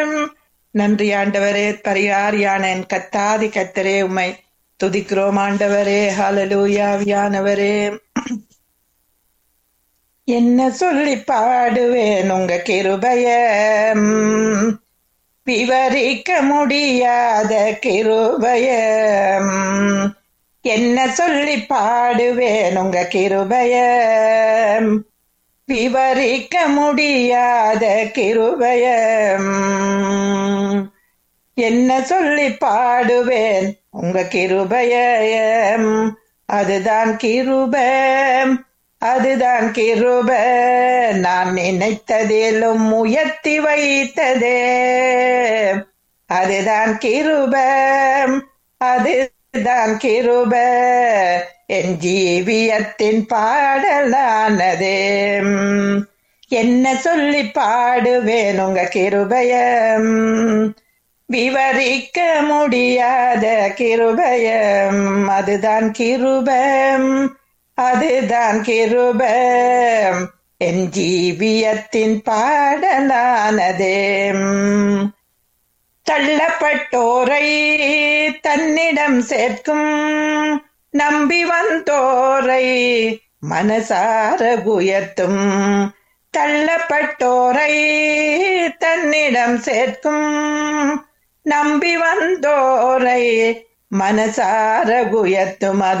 நன்றி ஆண்டவரே பரிகாரியான என் கத்தாதி கத்தரே உம்மை துதிக்கிறோம் ஆண்டவரே ஹalleluyaவியானவரே என்ன சொல்லி பாடுவேன் உங்க கிருபைய ம், விவரிக்க முடியாத கிருபைய ம், என்ன சொல்லி பாடுவேன் உங்க கிருபைய ம், விவரிக்க முடியாத கிருபைய ம், என்ன சொல்லி பாடுவேன் உங்க கிருபைய ம், அதுதான் கிருபம் அதுதான் கிருப நான் நினைத்ததிலும் உயர்த்தி வைத்ததே அதுதான் கிருபம் அதுதான் கிருப என் ஜீவியத்தின் பாடலானதே என்ன சொல்லி பாடுவேன் உங்க கிருபயம் விவரிக்க முடியாத கிருபயம் அதுதான் கிருபம் அதுதான் கிருபம் என் ஜீவியத்தின் பாடலானதே தள்ளப்பட்டோரை தன்னிடம் சேர்க்கும் நம்பி வந்தோரை மனசார உயர்த்தும் தள்ளப்பட்டோரை தன்னிடம் சேர்க்கும் நம்பி வந்தோரை மனசார உயர்த்தும் அது